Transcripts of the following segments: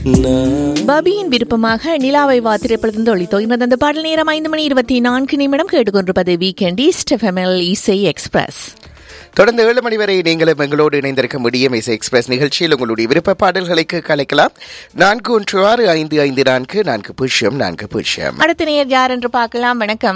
நான் பபியின் விருப்பமாக நிலாவை வா திரைப்படத்திலிருந்து ஒளித்தோ இன்னது அந்த பாடல் நேரம் ஐந்து மணி இருபத்தி நான்கு நிமிடம் கேட்டுக்கொண்டிருப்பது வீக்கெண்ட் ஈஸ்ட் எஃப்எம்எல் இசை எக்ஸ்பிரஸ் தொடர்ந்து ஏழு மணி வரை நீங்களும் எங்களோடு இணைந்திருக்க முடியும் இசை எக்ஸ்பிரஸ் நிகழ்ச்சியில் உங்களுடைய விருப்ப பாடல்களுக்கு கலைக்கலாம் நான்கு ஒன்று ஆறு ஐந்து ஐந்து நான்கு நான்கு பூஜ்ஜியம் நான்கு பூஜ்ஜியம் அடுத்த நேர் யார் என்று பார்க்கலாம் வணக்கம்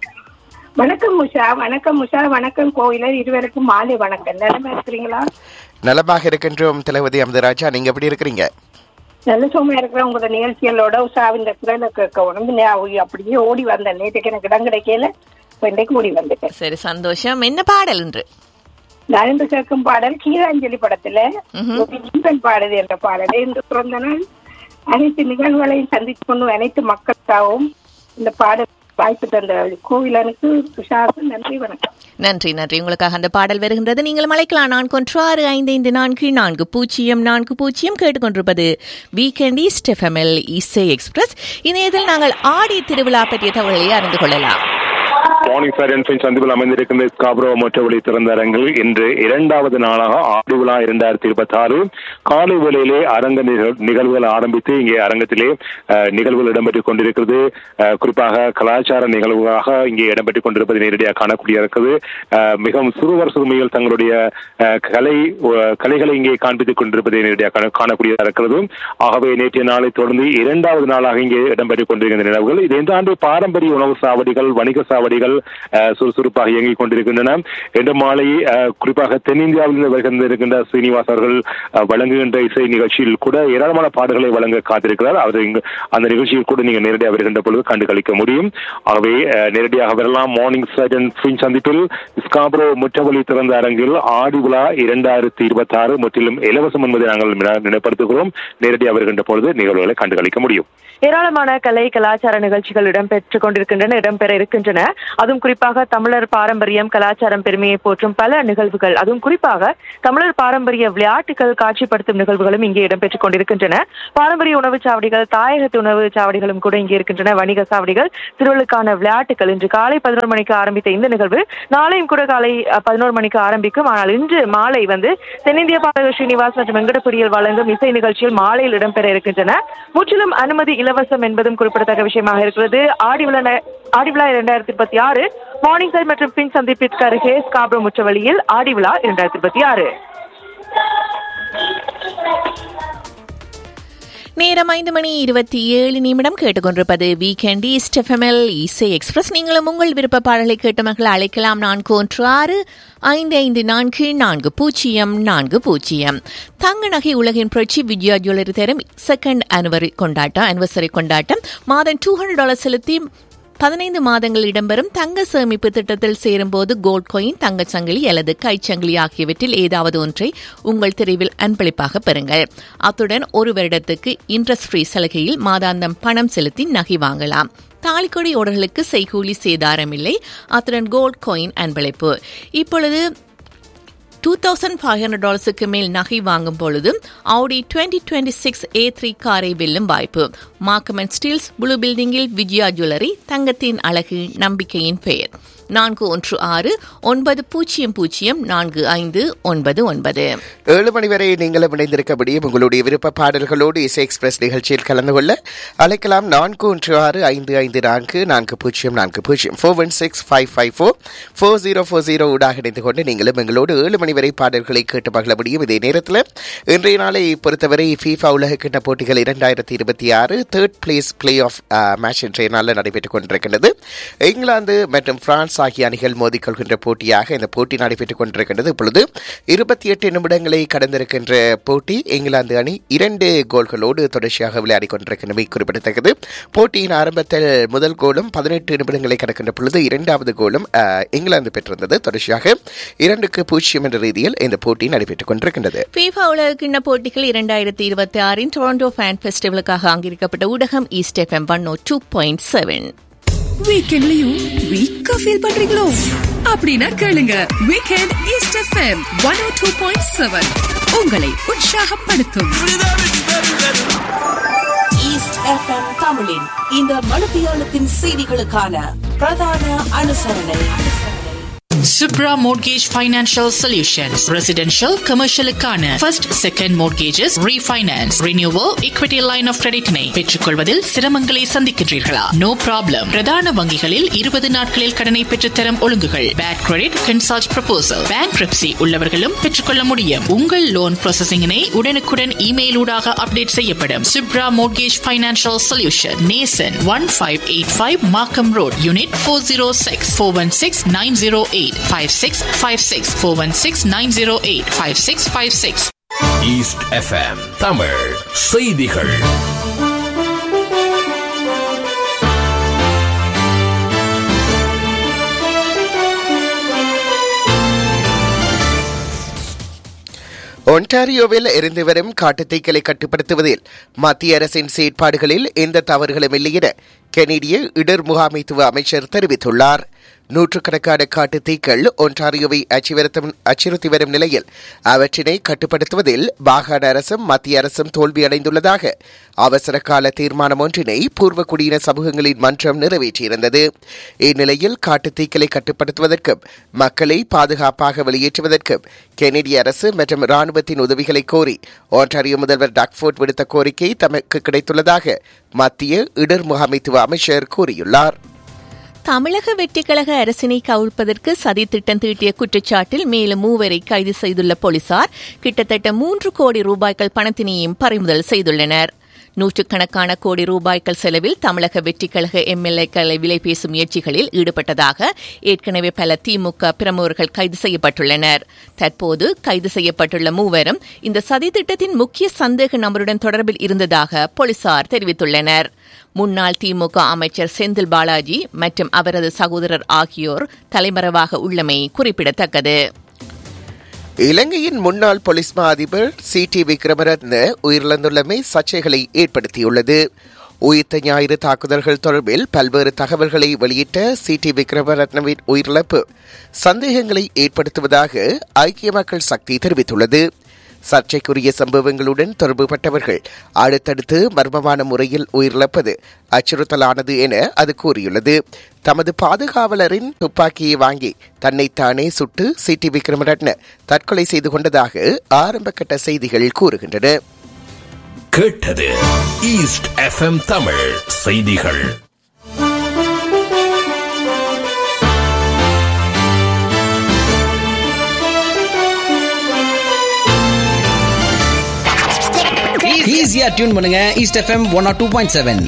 வணக்கம் உஷா வணக்கம் உஷா வணக்கம் கோயிலர் இருவருக்கும் மாலை வணக்கம் நிலைமை இருக்கிறீங்களா நலமாக இருக்கின்றோம் தளபதி அமதராஜா நீங்க எப்படி இருக்கிறீங்க நல்ல சும்மா இருக்கிற உங்களோட நிகழ்ச்சிகளோட உஷாவின் குரலை கேட்க உடம்பு நான் அப்படியே ஓடி வந்தேன் நேற்றுக்கு எனக்கு இடம் கிடைக்கல இப்ப இன்றைக்கு ஓடி வந்துட்டேன் சரி சந்தோஷம் என்ன பாடல் என்று நரம்பு கேட்கும் பாடல் கீதாஞ்சலி படத்துல ஒரு இன்பன் பாடுது என்ற பாடலை இன்று பிறந்த நாள் அனைத்து நிகழ்வுகளையும் சந்தித்து கொண்டு அனைத்து மக்களுக்காகவும் இந்த பாடல் வாய்ப்பு தந்த கோவிலனுக்கு உஷாவுக்கு நன்றி வணக்கம் நன்றி நன்றி உங்களுக்காக அந்த பாடல் வருகின்றது நீங்கள் அழைக்கலாம் நான்கு ஒன்று ஆறு ஐந்து ஐந்து நான்கு நான்கு பூஜ்ஜியம் நான்கு பூஜ்ஜியம் கேட்டுக்கொண்டிருப்பது வீக்கெண்ட் ஈஸ்ட் எஃப்எம்எல் இசை எக்ஸ்பிரஸ் இணையத்தில் நாங்கள் ஆடி திருவிழா பற்றிய தகவல்களை அறிந்து கொள்ளலாம் மார்னிங் சைலன்ஸின் சந்திப்பில் அமைந்திருக்கின்ற ஸ்காப்ரோ மொட்டவழி திறந்த அரங்கில் இன்று இரண்டாவது நாளாக ஆண்டு விழா இரண்டாயிரத்தி இருபத்தி ஆறு காலை வேளையிலே அரங்க நிகழ்- நிகழ்வுகள் ஆரம்பித்து இங்கே அரங்கத்திலே அஹ், நிகழ்வுகள் இடம்பெற்றுக் கொண்டிருக்கிறது அஹ், குறிப்பாக கலாச்சார நிகழ்வுகளாக இங்கே இடம்பெற்றுக் கொண்டிருப்பது நேரடியாக காணக்கூடிய இருக்கிறது அஹ், மிகவும் சிறுவர் சிறுமிகள் தங்களுடைய அஹ், கலை அஹ், கலைகளை இங்கே காண்பித்துக் கொண்டிருப்பதை நேரடியாக காண- காணக்கூடியதாக இருக்கிறது ஆகவே நேற்றைய நாளை தொடர்ந்து இரண்டாவது நாளாக இங்கே இடம்பெற்றுக் கொண்டிருக்கின்ற நிகழ்வுகள் இது இந்த ஆண்டு பாரம்பரிய உணவு சாவடிகள் வணிக சாவடிகள் அஹ், சுறுசுறுப்பாக இயங்கிக் கொண்டிருக்கின்றன இன்று மாலை அஹ், குறிப்பாக தென்னிந்தியாவிலிருந்து வருகின்றிருக்கின்ற சீனிவாஸ் அவர்கள் அஹ், வழங்குகின்ற இசை நிகழ்ச்சியில் கூட ஏராளமான பாடல்களை வழங்க காத்திருக்கிறார் அவர் இங்கு அந்த நிகழ்ச்சியில் கூட நீங்கள் நேரடியாக வருகின்ற பொழுது கண்டு களிக்க முடியும் ஆகவே அஹ், நேரடியாக வரலாம் மார்னிங் சைடன் ஃபின் சந்திப்பில் ஸ்காப்ரோ முற்றவழி திறந்த அரங்கில் ஆடி விழா இரண்டாயிரத்தி இருபத்தி ஆறு முற்றிலும் இலவசம் என்பதை நாங்கள் நினை- நினைப்படுத்துகிறோம் நேரடியாக வருகின்ற பொழுது நிகழ்வுகளை கண்டு களிக்க முடியும் ஏராளமான கலை கலாச்சார நிகழ்ச்சிகள் இடம்பெற்றுக் கொண்டிருக்கின்றன இடம்பெற இருக்கின்றன அதுவும் குறிப்பாக தமிழர் பாரம்பரியம் கலாச்சாரம் பெருமையை போற்றும் பல நிகழ்வுகள் அதுவும் குறிப்பாக தமிழர் பாரம்பரிய விளையாட்டுகள் காட்சிப்படுத்தும் நிகழ்வுகளும் இங்கே இடம்பெற்றுக் கொண்டிருக்கின்றன பாரம்பரிய உணவுச் சாவடிகள் தாயகத்து உணவுச் சாவடிகளும் கூட இங்கே இருக்கின்றன வணிக சாவடிகள் திருவள்ளுக்கான விளையாட்டுகள் இன்று காலை பதினோரு மணிக்கு ஆரம்பித்த இந்த நிகழ்வு நாளையும் கூட காலை பதினோரு மணிக்கு ஆரம்பிக்கும் ஆனால் இன்று மாலை வந்து தென்னிந்திய பாடகர் ஸ்ரீனிவாஸ் மற்றும் வெங்கடபுரியல் வழங்கும் இசை நிகழ்ச்சியில் மாலையில் இடம்பெற இருக்கின்றன முற்றிலும் அனுமதி இலவசம் என்பதும் குறிப்பிடத்தக்க விஷயமாக இருக்கிறது ஆடி விழா ந- ஆடி விழா இரண்டாயிரத்தி இருபத்தி ஆறு மார்னிங் சைட் மற்றும் பின் சந்திப்பிற்கு அருகே ஸ்காப்ரோ முற்றவழியில் ஆடி விழா இரண்டாயிரத்தி இருபத்தி ஆறு நேரம் ஐந்து மணி இருபத்தி ஏழு நிமிடம் கேட்டுக்கொண்டிருப்பது வீக்கெண்ட் ஈஸ்ட் எஃப்எம்எல் இசை எக்ஸ்பிரஸ் நீங்களும் உங்கள் விருப்ப பாடலை கேட்ட மக்களை அழைக்கலாம் நான்கு ஒன்று ஆறு ஐந்து ஐந்து நான்கு நான்கு பூஜ்ஜியம் நான்கு பூஜ்ஜியம் தங்க நகை உலகின் புரட்சி விஜயா ஜுவல்லரி தரும் செகண்ட் அனிவரி கொண்டாட்டம் அனிவர்சரி கொண்டாட்டம் மாதம் டூ ஹண்ட்ரட் டாலர் செலுத்தி பதினைந்து மாதங்கள் இடம்பெறும் தங்க சேமிப்பு திட்டத்தில் சேரும்போது கோல்ட் காயின் தங்கச் சங்கிலி அல்லது கைச்சங்கிலி ஆகியவற்றில் ஏதாவது ஒன்றை உங்கள் தெரிவில் அன்பளிப்பாக பெறுங்கள் அத்துடன் ஒரு வருடத்துக்கு இன்ட்ரெஸ்ட் ஃப்ரீ சலுகையில் மாதாந்தம் பணம் செலுத்தி நகை வாங்கலாம் தாலிக்கொடி ஓடர்களுக்கு செய்கூலி சேதாரம் இல்லை அத்துடன் கோல்ட் காயின் அன்பளிப்பு இப்பொழுது டூ தௌசண்ட் ஃபைவ் ஹண்ட்ரட் டாலர்ஸுக்கு மேல் நகை வாங்கும் பொழுது Audi twenty twenty six A three காரை வெல்லும் வாய்ப்பு மார்க்கம் அண்ட் ஸ்டீல்ஸ் ப்ளூ பில்டிங்கில் விஜயா ஜுவல்லரி தங்கத்தின் அழகு நம்பிக்கையின் பெயர் நான்கு ஒன்று ஆறு ஒன்பது பூஜ்ஜியம் பூஜ்ஜியம் நான்கு ஐந்து ஒன்பது ஒன்பது ஏழு மணி வரை நீங்களும் இணைந்திருக்க முடியும் உங்களுடைய விருப்ப பாடல்களோடு இசை எக்ஸ்பிரஸ் நிகழ்ச்சியில் கலந்து கொள்ள அழைக்கலாம் நான்கு ஒன்று ஆறு ஐந்து ஐந்து நான்கு நான்கு பூஜ்ஜியம் நான்கு பூஜ்ஜியம் four one six five five four four zero four zero ஊடாக இணைந்து கொண்டு நீங்களும் எங்களோடு ஏழு மணி வரை பாடல்களை கேட்டு மகிழ முடியும் இதே நேரத்தில் இன்றைய நாளை பொறுத்தவரை ஃபீஃபா உலகக்கிண்ண போட்டிகள் இரண்டாயிரத்தி இருபத்தி ஆறு third place play off match இன்றைய நாளில் நடைபெற்றுக் கொண்டிருக்கின்றது இங்கிலாந்து மற்றும் பிரான்ஸ் ஆகிய அணிகள் மோதிக்கொள்கின்ற போட்டியாக இந்த போட்டி நடைபெற்றுக் கொண்டிருக்கின்றது இப்பொழுது இருபத்தி எட்டு நிமிடங்களை கடந்திருக்கின்ற போட்டி இங்கிலாந்து அணி இரண்டு கோல்களோடு தொடர்ச்சியாக விளையாடிக் கொண்டிருக்கின்றமை குறிப்பிடத்தக்கது போட்டியின் ஆரம்பத்தில் முதல் கோலும் பதினெட்டு நிமிடங்களை கடக்கின்ற பொழுது இரண்டாவது கோலும் அஹ், இங்கிலாந்து பெற்றிருந்தது தொடர்ச்சியாக இரண்டுக்கு பூஜ்ஜியம் என்ற ரீதியில் இந்த போட்டி நடைபெற்றுக் கொண்டிருக்கின்றது ஃபீஃபா உலகக்கிண்ண போட்டிகள் இரண்டாயிரத்தி இருபத்தி ஆறின் டொரண்டோ ஃபேன் ஃபெஸ்டிவலுக்காக அங்கிருக்கப்பட்ட ஊடகம் East FM one O two point seven வீக்கெண்ட்லயும் வீக்கா ஃபீல் பண்றீங்களோ அப்படின்னா கேளுங்க weekend East FM one O two point seven உங்களை உற்சாகப்படுத்தும் ஈஸ்ட் எஃப்எம் தமிழின் இந்த மனுபியாளத்தின் செய்திகளுக்கான பிரதான அனுசரணை Subra Mortgage Financial Solutions. Residential, commercial-க்கான first, second mortgages, refinance, renewal, equity line of credit-னை பெற்றுக்கொள்வதில் சிரமங்களை சந்திக்கின்றீர்களா? No problem. பிரதான வங்கிகளில் 20 நாட்களில் கடனை பெற்றுத்தரும் ஒழுங்குகள். Bad credit, consult proposal. Bankruptcy உள்ளவர்களும் பெற்றுக்கொள்ள முடியும். உங்கள் லோன் ப்ராசஸிங்கினை உடனுக்குடன் இமெயில் ஊடாக அப்டேட் செய்யப்படும். Subra Mortgage Financial Solution. Nesan 1585 Markham Road, Unit 406 416 908 5656 416 908 5656 East FM Tamil செய்திகள் ஒன்டாரியோவில் இருந்து வரும் காட்டுத்தீக்களை கட்டுப்படுத்துவதில் மத்திய அரசின் செயற்பாடுகளில் எந்த தவறுகளும் இல்லை என கெனடிய இடர் முகாமைத்துவ அமைச்சர் தெரிவித்துள்ளார் நூற்றுக்கணக்கான காட்டுத்தீக்கள் ஒன்டாரியோவை அச்சுறுத்தும் அச்சுறுத்தி வரும் நிலையில் அவற்றினை கட்டுப்படுத்துவதில் மாகாண அரசும் மத்திய அரசும் தோல்வியடைந்துள்ளதாக அவசர கால தீர்மானம் ஒன்றினை பூர்வ குடியின சமூகங்களின் மன்றம் நிறைவேற்றியிருந்தது இந்நிலையில் காட்டுத்தீக்களை கட்டுப்படுத்துவதற்கும் மக்களை பாதுகாப்பாக வெளியேற்றுவதற்கும் கெனடிய அரசு மற்றும் ராணுவத்தின் உதவிகளை கோரி ஒன்டாரியோ முதல்வர் டக்ஃபோர்ட் விடுத்த கோரிக்கை தமக்கு கிடைத்துள்ளதாக மத்திய இடர் முகாமைத்துவ அமைச்சர் கூறியுள்ளார் தமிழக வெற்றிக்கழக அரசினை கவிழ்ப்பதற்கு சதி திட்டம் தீட்டிய குற்றச்சாட்டில் மேலும் மூவரை கைது செய்துள்ள போலீசார் கிட்டத்தட்ட மூன்று கோடி ரூபாய்கள் பணத்தினையும் பறிமுதல் செய்துள்ளனர் நூற்றுக்கணக்கான கோடி ரூபாய்கள் செலவில் தமிழக வெற்றிக்கழக எம்எல்ஏக்களை விலை பேசும் முயற்சிகளில் ஈடுபட்டதாக ஏற்கனவே பல திமுக பிரமுகர்கள் கைது செய்யப்பட்டுள்ளனர் தற்போது கைது செய்யப்பட்டுள்ள மூவரும் இந்த சதி திட்டத்தின் முக்கிய சந்தேக நபருடன் தொடர்பில் இருந்ததாக போலீசார் தெரிவித்துள்ளனர் முன்னாள் திமுக அமைச்சர் செந்தில் பாலாஜி மற்றும் அவரது சகோதரர் ஆகியோர் தலைமறைவாக உள்ளமை குறிப்பிடத்தக்கது இலங்கையின் முன்னாள் போலீஸ் மா அதிபர் சி டி விக்ரமரத்ன உயிரிழந்துள்ளமை சர்ச்சைகளை ஏற்படுத்தியுள்ளது உயிர்த்த ஞாயிறு தாக்குதல்கள் தொடர்பில் பல்வேறு தகவல்களை வெளியிட்ட சி டி விக்ரமரத்னவின் உயிரிழப்பு சந்தேகங்களை ஏற்படுத்துவதாக ஐக்கிய மக்கள் சக்தி தெரிவித்துள்ளது சர்ச்சைக்குரிய சம்பவங்களுடன் தொடர்புபட்டவர்கள் அடுத்தடுத்து மர்மமான முறையில் உயிரிழப்பது அச்சுறுத்தலானது என அது கூறியுள்ளது தமது பாதுகாவலரின் துப்பாக்கியை வாங்கி தன்னைத்தானே சுட்டு சி டி விக்ரமரட்ன தற்கொலை செய்து கொண்டதாக ஆரம்பகட்ட செய்திகள் கூறுகின்றன கேட்டது ஈஸ்ட் எஃப்எம் தமிழ் செய்திகள் ஈஸியா டியூன் பண்ணுங்க East FM one O two point seven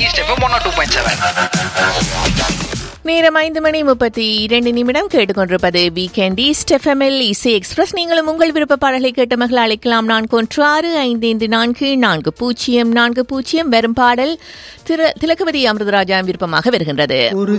நேரம் ஐந்து மணி முப்பத்தி இரண்டு நிமிடம் கேட்டுக்கொண்டிருப்பது வீக்கெண்ட் ஈஸ்ட் எஃப்எம்எல் இசை எக்ஸ்பிரஸ் நீங்களும் உங்கள் விருப்ப பாடலை கேட்ட மகள் அழைக்கலாம் நான்கு ஒன்று ஆறு ஐந்து ஐந்து நான்கு நான்கு பூஜ்ஜியம் நான்கு பூஜ்ஜியம் வரும் பாடல் திரு திலகவதி அமிர்தராஜா விருப்பமாக வருகின்றது ஒரு